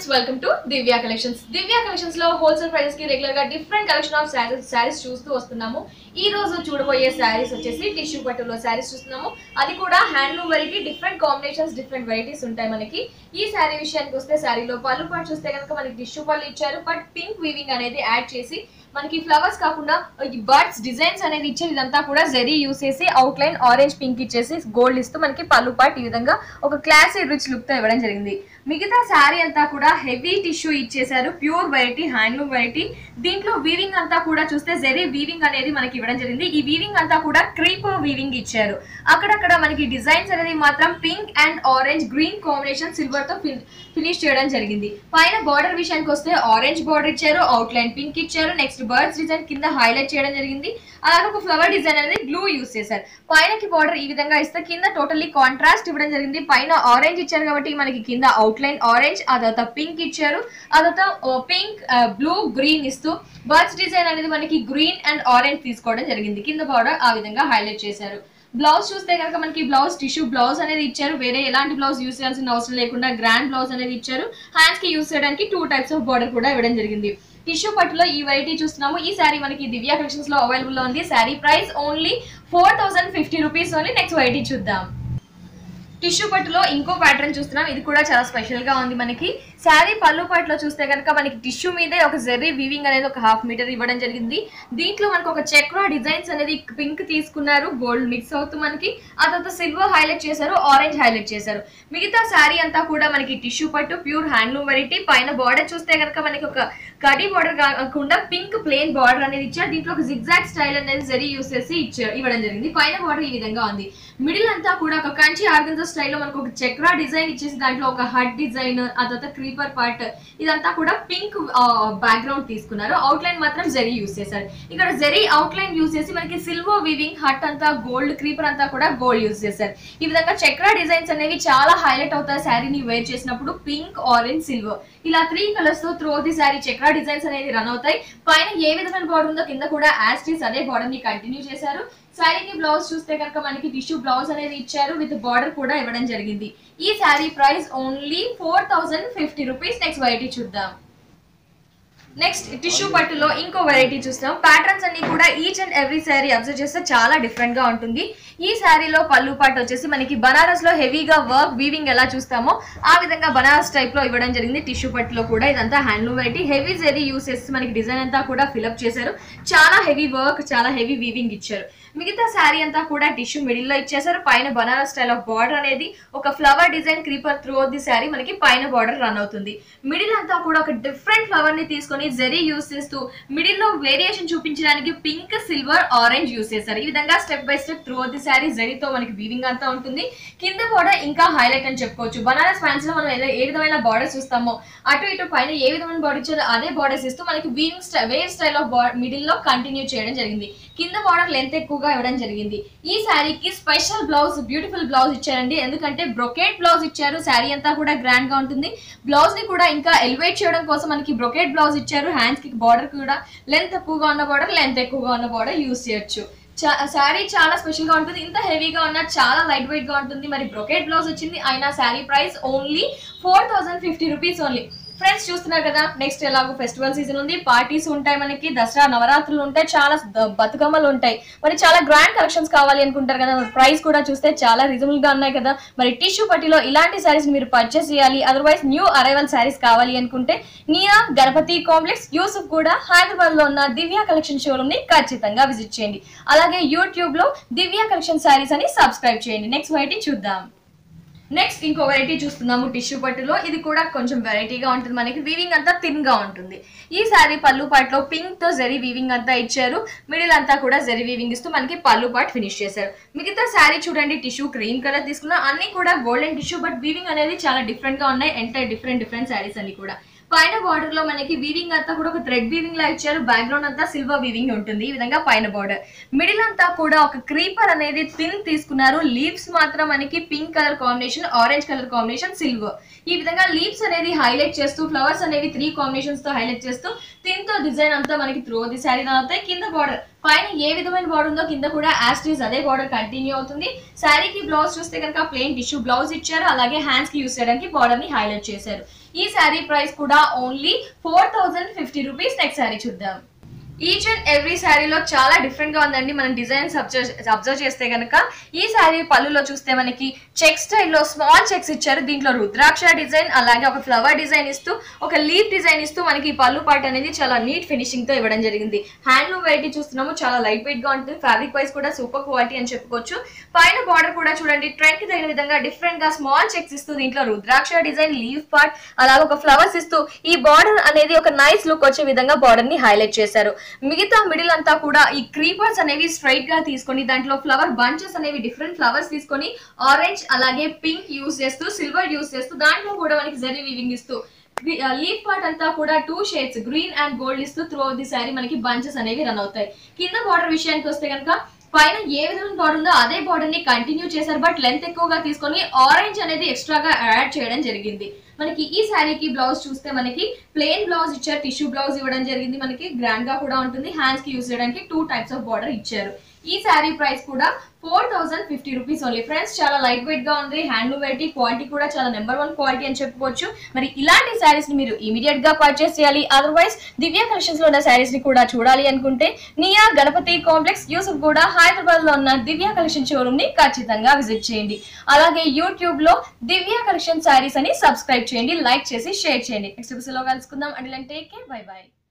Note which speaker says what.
Speaker 1: friends welcome to Divya collections Divya collections లో wholesale prices కి regular గా డిఫరెంట్ కలెక్షన్ ఆఫ్ శారీస్ చూస్తూ వస్తున్నాము ఈ రోజు చూడబోయే శారీస్ వచ్చేసి టిష్యూ పట్టులో శారీస్ చూస్తున్నాము అది కూడా handloom variety different combinations different varieties ఉంటాయి మనకి ఈ శారీ విషయానికి వస్తే శారీలో పళ్ళు పాటు చూస్తే కనుక మనకి టిష్యూ పళ్ళు ఇచ్చారు బట్ పింక్ వీవింగ్ అనేది యాడ్ చేసి మనకి ఫ్లవర్స్ కాకుండా ఈ బర్డ్స్ డిజైన్స్ అనేది ఇచ్చేది ఇదంతా కూడా జెరీ యూస్ చేసి అవుట్ లైన్ ఆరెంజ్ పింక్ ఇచ్చేసి గోల్డ్ ఇస్తూ మనకి పళ్ళు పాట్ ఈ విధంగా ఒక క్లాసీ రిచ్ లుక్ తో ఇవ్వడం జరిగింది మిగతా శారీ అంతా కూడా హెవీ టిష్యూ ఇచ్చేసారు ప్యూర్ వెరైటీ హ్యాండ్లూమ్ వెరైటీ దీంట్లో వీవింగ్ అంతా కూడా చూస్తే జెరీ వీవింగ్ అనేది మనకి ఇవ్వడం జరిగింది ఈ వీవింగ్ అంతా కూడా క్రీప్ వీవింగ్ ఇచ్చారు అక్కడక్కడ మనకి డిజైన్స్ అనేది మాత్రం pink and orange green combination silver తో ఫినిష్ చేయడం జరిగింది పైన బార్డర్ విషయానికి వస్తే ఆరెంజ్ బార్డర్ ఇచ్చారు అవుట్ లైన్ పింక్ ఇచ్చారు నెక్స్ట్ బర్డ్స్ డిజైన్ కింద హైలైట్ చేయడం జరిగింది అలాగే ఒక ఫ్లవర్ డిజైన్ అనేది గ్లూ యూస్ చేశారు పైనకి బార్డర్ ఈ విధంగా ఇస్తే కింద టోటల్లీ కాంట్రాస్ట్ ఇవ్వడం జరిగింది పైన ఆరెంజ్ ఇచ్చారు కాబట్టి మనకి కింద అవుట్ లైన్ ఆరెంజ్ ఆ తర్వాత పింక్ ఇచ్చారు ఆ తర్వాత పింక్ బ్లూ గ్రీన్ ఇస్తూ బర్డ్స్ డిజైన్ అనేది మనకి గ్రీన్ అండ్ ఆరెంజ్ తీసుకోవడం జరిగింది కింద బార్డర్ ఆ విధంగా హైలైట్ చేశారు బ్లౌజ్ చూస్తే కనుక మనకి బ్లౌజ్ టిష్యూ బ్లౌజ్ అనేది ఇచ్చారు వేరే ఎలాంటి బ్లౌజ్ యూస్ చేయాల్సిన అవసరం లేకుండా గ్రాండ్ బ్లౌజ్ అనేది ఇచ్చారు హ్యాండ్స్ కి యూస్ చేయడానికి టూ టైప్స్ ఆఫ్ బార్డర్ కూడా ఇవ్వడం జరిగింది టిష్యూ పట్టులో ఈ వెరైటీ చూస్తున్నాము ఈ శారీ మనకి దివ్య కలెక్షన్స్ లో అవైలబుల్ లో ఉంది saree price only four thousand fifty rupees only next variety చూద్దాం టిష్యూ పట్టులో ఇంకో ప్యాటర్న్ చూస్తున్నాం ఇది కూడా చాలా స్పెషల్ గా ఉంది మనకి శారీ పళ్ళు పట్టులో చూస్తే కనుక మనకి టిష్యూ మీదే ఒక జెర్రీ వీవింగ్ అనేది ఒక హాఫ్ మీటర్ ఇవ్వడం జరిగింది దీంట్లో మనకు ఒక చక్ర డిజైన్స్ అనేది పింక్ తీసుకున్నారు గోల్డ్ మిక్స్ అవుతూ మనకి ఆ తర్వాత సిల్వర్ హైలైట్ చేశారు ఆరెంజ్ హైలైట్ చేశారు మిగతా శారీ అంతా కూడా మనకి టిష్యూ పట్టు ప్యూర్ హ్యాండ్లూమ్ వెరైటీ పైన బార్డర్ చూస్తే కనుక మనకి ఒక కడీ బార్డర్ కాకుండా పింక్ ప్లేన్ బార్డర్ అనేది ఇచ్చారు దీంట్లో ఒక జిగ్జాగ్ స్టైల్ అనేది జరీ యూస్ చేసి ఇచ్చారు ఇవ్వడం జరిగింది పైన బార్డర్ ఈ విధంగా ఉంది మిడిల్ అంతా కూడా ఒక కంచి ఆర్గన్జా స్టైల్లో మనకు ఒక చక్ర డిజైన్ ఇచ్చేసి దాంట్లో ఒక హట్ డిజైన్ ఆ తర్వాత క్రీపర్ పార్ట్ ఇదంతా కూడా పింక్ బ్యాక్గ్రౌండ్ తీసుకున్నారు అవుట్ లైన్ మాత్రం జెరీ యూస్ చేశారు ఇక్కడ జెరీ అవుట్ లైన్ యూస్ చేసి మనకి సిల్వర్ వీవింగ్ హట్ అంతా గోల్డ్ క్రీపర్ అంతా కూడా గోల్డ్ యూస్ చేశారు ఈ విధంగా చక్ర డిజైన్స్ అనేవి చాలా హైలైట్ అవుతాయి శారీని వేర్ చేసినప్పుడు పింక్ ఆరెంజ్ సిల్వర్ ఇలా త్రీ కలర్స్ తో through the saree chakra designs అనేది రన్ అవుతాయి పైన ఏ విధమైన బార్డర్ ఉందో కింద కూడా యాస్టీస్ అదే బార్డర్ ని కంటిన్యూ చేశారు శారీకి బ్లౌజ్ చూస్తే కనుక మనకి టిష్యూ బ్లౌజ్ అనేది ఇచ్చారు విత్ బార్డర్ కూడా ఇవ్వడం జరిగింది ఈ sari price only four thousand fifty rupees next variety చూద్దాం నెక్స్ట్ టిష్యూ పట్టులో ఇంకో వెరైటీ చూస్తాం ప్యాటర్న్స్ అన్ని కూడా each and every saree observe చేస్తే చాలా డిఫరెంట్ గా ఉంటుంది ఈ శారీలో పళ్ళు పాటు వచ్చేసి మనకి బనారస్ లో హెవీగా వర్క్ వీవింగ్ ఎలా చూస్తామో ఆ విధంగా బనారస్ టైప్ లో ఇవ్వడం జరిగింది టిష్యూ పట్టులో కూడా ఇదంతా handloom variety heavy zari use చేసి మనకి డిజైన్ అంతా కూడా ఫిలప్ చేశారు చాలా హెవీ వర్క్ చాలా హెవీ వీవింగ్ ఇచ్చారు మిగతా శారీ అంతా కూడా టిష్యూ మిడిల్ లో ఇచ్చేసారు పైన బనారస్ స్టైల్ ఆఫ్ బార్డర్ అనేది ఒక flower design creeper through the sari మనకి పైన బార్డర్ రన్ అవుతుంది మిడిల్ అంతా కూడా ఒక డిఫరెంట్ ఫ్లవర్ ని తీసుకొని జెరీ యూస్ చేస్తూ మిడిల్ లో వేరియేషన్ చూపించడానికి పింక్ సిల్వర్ ఆరెంజ్ యూస్ చేశారు ఈ విధంగా step by step through the saree జెరీతో మనకి వీవింగ్ అంతా ఉంటుంది కింద బార్డర్ ఇంకా హైలైట్ అని చెప్పుకోవచ్చు బనారస్ ఫ్యాన్స్ లో మనం ఏ- ఏ విధమైన బార్డర్ చూస్తామో అటు ఇటు పైన ఏ విధమైన బార్డర్ ఇచ్చారో అదే బార్డర్స్ ఇస్తూ మనకి weaving style wave style of middle లో కంటిన్యూ చేయడం జరిగింది కింద బార్డర్ లెంత్ ఎక్కువగా ఇవ్వడం జరిగింది ఈ శారీకి స్పెషల్ బ్లౌజ్ బ్యూటిఫుల్ బ్లౌజ్ ఇచ్చారండి ఎందుకంటే బ్రొకేట్ బ్లౌజ్ ఇచ్చారు శారీ అంతా కూడా గ్రాండ్ గా ఉంటుంది బ్లౌజ్ ని కూడా ఇంకా ఎలివేట్ చేయడం కోసం మనకి బ్రొకేట్ బ్లౌజ్ ఇచ్చారు హ్యాండ్స్ కి బార్డర్ కూడా లెంత్ ఎక్కువగా ఉన్న బార్డర్ లెంత్ ఎక్కువగా ఉన్న బార్డర్ యూస్ చేయొచ్చు శారీ చాలా స్పెషల్ గా ఉంటుంది ఇంత హెవీగా ఉన్న చాలా లైట్ వెయిట్ గా ఉంటుంది మరి బ్రొకేట్ బ్లౌజ్ వచ్చింది అయినా sari price only four thousand fifty rupees only friends చూస్తున్నారు కదా నెక్స్ట్ ఎలాగో ఫెస్టివల్ సీజన్ ఉంది పార్టీస్ ఉంటాయి మనకి దసరా నవరాత్రులు ఉంటాయి చాలా ద- బతుకమ్మలు ఉంటాయి మరి చాలా గ్రాండ్ కలెక్షన్స్ కావాలి అనుకుంటారు కదా ప్రైస్ కూడా చూస్తే చాలా రీజనబుల్ గా ఉన్నాయి కదా మరి టిష్యూ పట్టిలో ఇలాంటి శారీస్ మీరు పర్చేస్ చేయాలి అదర్వైజ్ న్యూ అరైవల్ శారీస్ కావాలి అనుకుంటే నియా గణపతి కాంప్లెక్స్ యూసుఫ్ కూడా హైదరాబాద్ లో ఉన్న దివ్య కలెక్షన్ షోరూమ్ ని ఖచ్చితంగా విజిట్ చేయండి అలాగే యూట్యూబ్ లో దివ్య కలెక్షన్ శారీస్ అని సబ్స్క్రైబ్ చేయండి నెక్స్ట్ వెరైటీ చూద్దాం నెక్స్ట్ ఇంకో వెరైటీ చూస్తున్నాము టిష్యూ పట్టులో ఇది కూడా కొంచెం వెరైటీగా ఉంటుంది మనకి వీవింగ్ అంతా థిన్ గా ఉంటుంది ఈ సారీ పళ్ళు పాటలో పింక్ తో జరీ వీవింగ్ అంతా ఇచ్చారు మిడిల్ అంతా కూడా జరీ వీవింగ్ ఇస్తూ మనకి పళ్ళు పాట్ ఫినిష్ చేశారు మిగతా శారీ చూడండి టిష్యూ క్రీమ్ కలర్ తీసుకున్నా అన్ని కూడా గోల్డెన్ టిష్యూ బట్ వీవింగ్ అనేది చాలా డిఫరెంట్ గా ఉన్నాయి ఎంటైర్ డిఫరెంట్ డిఫరెంట్ శారీస్ అన్ని కూడా పైన బార్డర్ లో మనకి వీవింగ్ అంతా కూడా ఒక థ్రెడ్ వీవింగ్ లా ఇచ్చారు బ్యాక్గ్రౌండ్ అంతా సిల్వర్ వీవింగ్ ఉంటుంది ఈ విధంగా పైన బార్డర్ మిడిల్ అంతా కూడా ఒక క్రీపర్ అనేది థిన్ తీసుకున్నారు లీవ్స్ మాత్రం మనకి pink colour combination orange colour combination silver ఈ విధంగా లీవ్స్ అనేది హైలైట్ చేస్తూ ఫ్లవర్స్ అనేవి త్రీ కాంబినేషన్స్ తో హైలైట్ చేస్తూ థిన్ తో డిజైన్ అంతా మనకి త్రో ది శారీ అవుతాయి కింద బార్డర్ పైన ఏ విధమైన బార్డర్ ఉందో కింద కూడా యాస్టీస్ అదే బార్డర్ కంటిన్యూ అవుతుంది శారీకి బ్లౌజ్ చూస్తే కనుక ప్లెయిన్ టిష్యూ బ్లౌజ్ ఇచ్చారు అలాగే హ్యాండ్స్ కి యూస్ చేయడానికి బార్డర్ ని హైలైట్ చేశారు ఈ శారీ ప్రైస్ కూడా only four thousand fifty rupees next sari చూద్దాం ఈచ్ అండ్ ఎవ్రీ శారీలో చాలా డిఫరెంట్ గా ఉందండి మనం డిజైన్స్ అబ్జర్వ్ అబ్జర్వ్ చేస్తే కనుక ఈ శారీ పళ్ళులో చూస్తే మనకి చెక్ స్టైల్లో స్మాల్ చెక్స్ ఇచ్చారు దీంట్లో రుద్రాక్ష డిజైన్ అలాగే ఒక ఫ్లవర్ డిజైన్ ఇస్తూ ఒక లీఫ్ డిజైన్ ఇస్తూ మనకి ఈ పళ్ళు పార్ట్ అనేది చాలా నీట్ ఫినిషింగ్ తో ఇవ్వడం జరిగింది హ్యాండ్లూమ్ వెరైటీ చూస్తున్నాము చాలా లైట్ వెయిట్ గా ఉంటుంది ఫ్యాబ్రిక్ వైస్ కూడా సూపర్ క్వాలిటీ అని చెప్పుకోవచ్చు పైన బార్డర్ కూడా చూడండి ట్రెండ్ కి తగిన విధంగా డిఫరెంట్ గా స్మాల్ చెక్స్ ఇస్తూ దీంట్లో రుద్రాక్ష డిజైన్ లీఫ్ పార్ట్ అలాగే ఒక ఫ్లవర్స్ ఇస్తూ ఈ బార్డర్ అనేది ఒక నైస్ లుక్ వచ్చే విధంగా బార్డర్ ని హైలైట్ చేశారు మిగతా మిడిల్ అంతా కూడా ఈ క్రీపర్స్ అనేవి స్ట్రైట్ గా తీసుకొని దాంట్లో ఫ్లవర్ బంచెస్ అనేవి డిఫరెంట్ ఫ్లవర్స్ తీసుకొని ఆరెంజ్ అలాగే పింక్ యూస్ చేస్తూ సిల్వర్ యూస్ చేస్తూ దాంట్లో కూడా మనకి జరీ వీవింగ్ ఇస్తూ లీఫ్ పార్ట్ అంతా కూడా two shades green and gold ఇస్తూ త్రూ ది శారీ మనకి బంచెస్ అనేవి రన్ అవుతాయి కింద బార్డర్ విషయానికి వస్తే కనుక పైన ఏ విధమైన బార్డర్ ఉందో అదే బార్డర్ ని కంటిన్యూ చేశారు బట్ లెంత్ ఎక్కువగా తీసుకొని ఆరెంజ్ అనేది ఎక్స్ట్రాగా యాడ్ చేయడం జరిగింది మనకి ఈ శారీకి బ్లౌజ్ చూస్తే మనకి ప్లెయిన్ బ్లౌజ్ ఇచ్చారు టిష్యూ బ్లౌజ్ ఇవ్వడం జరిగింది మనకి గ్రాండ్ గా కూడా ఉంటుంది హ్యాండ్స్ కి యూజ్ చేయడానికి టూ టైప్స్ ఆఫ్ బార్డర్ ఇచ్చారు ఈ శారీ ప్రైస్ కూడా four thousand fifty rupees only friends చాలా లైట్ వెయిట్ గా ఉంది హ్యాండ్లూమ్ వెరైటీ క్వాలిటీ కూడా చాలా నెంబర్ వన్ క్వాలిటీ అని చెప్పుకోవచ్చు మరి ఇలాంటి శారీస్ ని మీరు ఇమీడియట్ గా పర్చేస్ చేయాలి అదర్వైజ్ దివ్య కలెక్షన్స్ లో ఉన్న శారీస్ ని కూడా చూడాలి అనుకుంటే నియా గణపతి కాంప్లెక్స్ యూసుఫ్ కూడా హైదరాబాద్ లో ఉన్న దివ్య కలెక్షన్ షోరూమ్ ని ఖచ్చితంగా విజిట్ చేయండి అలాగే యూట్యూబ్ లో దివ్య కలెక్షన్ శారీస్ అని సబ్స్క్రైబ్ చేయండి లైక్ చేసి షేర్ చేయండి నెక్స్ట్ ఎపిసోడ్ లో కలుసుకుందాం and take care bye by